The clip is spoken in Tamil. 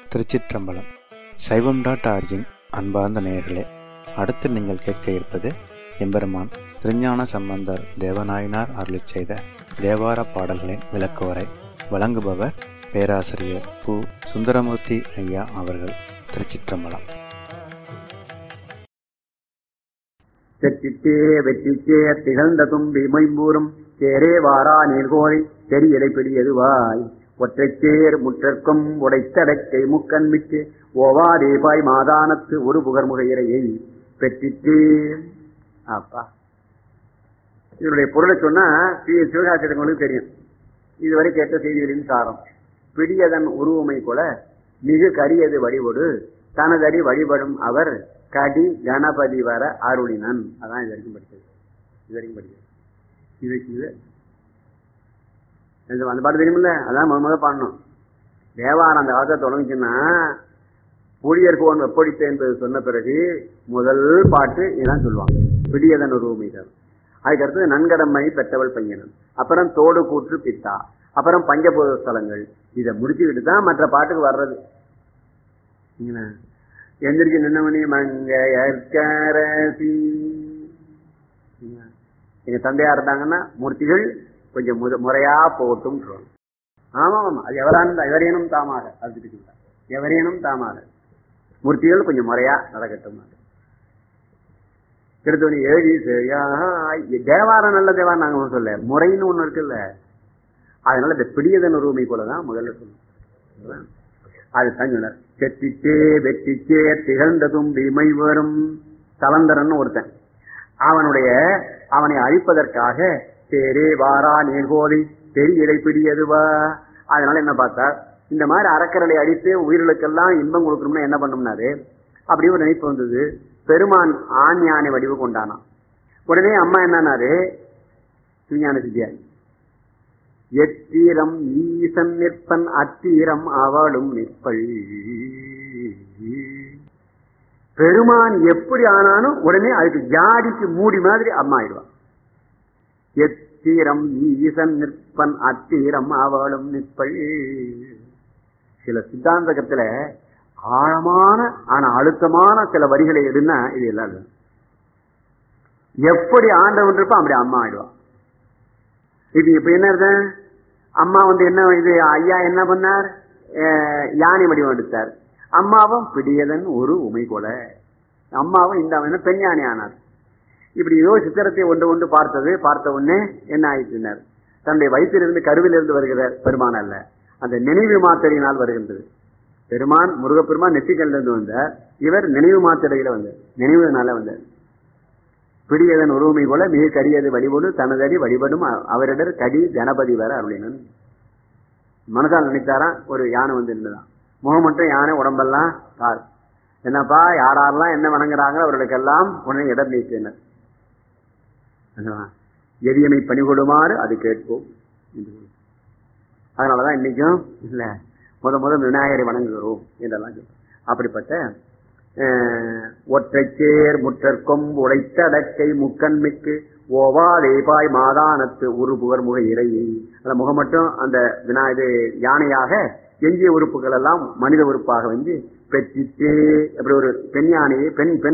திருச்சிற்றம்பலம் சைவம் டாட் ஆர்ஜின் அன்பார்ந்த நேயர்களே அடுத்து நீங்கள் கேட்க இருப்பது எம்பெருமான் திருஞான சம்பந்தர் தேவநாயனார் அருளிச் செய்த தேவார பாடல்களின் விளக்குவரை வழங்குபவர் பேராசிரியர் பு சுந்தரமூர்த்தி ஐயா அவர்கள் திருச்சிற்றம்பலம் தெற்றிட்டே வெற்றிச்சே திகழ்ந்த தும்பி மைம்பூரும் சேரே வாரா நீர்கோழி தெரியலை பெரியதுவாய் ஒற்றைச்சேர் முற்றற்கும் உடைத்தடக்கை முக்கண்மிட்டு ஓவாதேபாய் மாதானத்து ஒரு புகர்முகையிறையை பெற்றிட்டே அப்பா இதனுடைய பொருளை சொன்னா ஸ்ரீ சிவகாசிரியங்களுக்கு தெரியும் இதுவரை கேட்ட செய்திகளின் சாரம் பிடியதன் உருவமை போல மிகு கரியது வழிபடு தனதடி வழிபடும் அவர் கடி கணபதி வர அருளினன் அதான் இது வரைக்கும் படிச்சது இது வரைக்கும் படிச்சது இது இது இது அந்த பாட்டு தெரியுமில்ல அதான் முத முத பாடணும் தேவாரம் அந்த காலத்தை தொடங்குச்சுன்னா புளியர் கோன் வெப்படித்த என்பது சொன்ன பிறகு முதல் பாட்டு இதான் சொல்லுவாங்க பிடியதன் உருவமை தரும் அதுக்கு அடுத்தது நன்கடமை பெற்றவள் பையனன் அப்புறம் தோடு கூற்று பித்தா அப்புறம் பஞ்சபூத ஸ்தலங்கள் இதை முடிச்சுக்கிட்டு தான் மற்ற பாட்டுக்கு வர்றது என்ன? எந்திரிச்சு நின்னமணி மங்கையற்கரசி என்ன? எங்க தந்தையா இருந்தாங்கன்னா மூர்த்திகள் கொஞ்சம் முத முறையா போட்டும் ஆமா ஆமா அது எவரான எவரேனும் தாமாக அது எவரேனும் தாமாக மூர்த்திகள் கொஞ்சம் முறையா நடக்கட்டும் திருத்தணி ஏழி சரியா தேவாரம் நல்ல தேவாரம் நாங்க ஒண்ணும் சொல்ல முறைன்னு ஒண்ணு இருக்குல்ல அதனால இந்த பிடியதன் உரிமை போலதான் முதல்ல சொல்லணும் அதுதான் சொன்னார் செட்டிச்சே வெற்றிச்சே திகழ்ந்த தும்பி மை வரும் தலந்தரன் ஒருத்தன் அவனுடைய அவனை அழிப்பதற்காக தேரே வாரா நீர்கோலி தெரியலை பிடியதுவா அதனால என்ன பார்த்தா இந்த மாதிரி அறக்கரலை அடித்து உயிர்களுக்கெல்லாம் இன்பம் கொடுக்கணும்னா என்ன பண்ணும்னாரு அப்படி ஒரு நினைப்பு வந்தது பெருமான் ஆண் யானை வடிவு கொண்டானான் உடனே அம்மா என்னன்னாரு சிவஞான சித்தியாரி எத்தீரம் ஈசன் நிற்பன் அத்தீரம் அவளும் நிற்பள் பெருமான் எப்படி ஆனாலும் உடனே அதுக்கு ஜாடிக்கு மூடி மாதிரி அம்மா ஆயிடுவான் எத்தீரம் ஈசன் நிற்பன் அத்தீரம் அவளும் நிற்பள் சில சித்தாந்தகத்துல ஆழமான ஆனா அழுத்தமான சில வரிகளை எடுனா இது எல்லாம் இல்லை. எப்படி ஆண்டவன் இருப்பான் அப்படி அம்மா ஆயிடுவான் இது இப்ப என்ன அர்த்தம்? அம்மா வந்து என்ன இது ஐயா என்ன பண்ணார் அஹ் யானை வடிவம் எடுத்தார் அம்மாவும் பிடியதன் ஒரு உமை கொல அம்மாவும் இந்த அவன் பெண் யானை ஆனார் இப்படி ஏதோ சித்திரத்தை ஒன்று ஒன்று பார்த்தது பார்த்த உடனே என்ன ஆயிட்டினார் தன்னுடைய வயிற்றிலிருந்து கருவிலிருந்து வருகிற பெருமான் அல்ல அந்த நினைவு மாத்திரையினால் வருகின்றது பெருமான் முருகப்பெருமான் நெற்றிக்கல்ல இருந்து வந்தார் இவர் நினைவு மாத்திரையில வந்தார் நினைவுனால வந்தார் பிடியதன் உருவமை போல மிக கரியது வழிபடு தனதடி வழிபடும் அ- அவரிடர் கடி கணபதி வர அருளினன் மனதால் நினைத்தாராம் ஒரு யானை வந்து இருந்ததான் முகம் மட்டும் யானை உடம்பெல்லாம் பார் என்னப்பா யாரெல்லாம் என்ன வணங்குறாங்களோ அவர்களுக்கெல்லாம் உடனே இடம் நீக்கினர் என்னவா? எரியமை பணிகொடுமாறு அது கேட்போம் என்று கூறி. அதனாலதான் இன்னைக்கும் இல்ல முத முத விநாயகரை வணங்குகிறோம் என்றெல்லாம் சொல்றோம். அப்படிப்பட்ட அஹ், ஒற்றைச்சேர் முற்றற்கும் உடைத்தடக்கை முக்கண்மிக்கு ஓவாதேபாய் மாதானத்து ஒரு புகர் முக இறையை அந்த முகம் மட்டும் அந்த வினா இது யானையாக எஞ்சிய உறுப்புகள் எல்லாம் மனித உறுப்பாக வந்து பெற்றிட்டு அப்படி ஒரு பெண் யானையை பெண் பெண்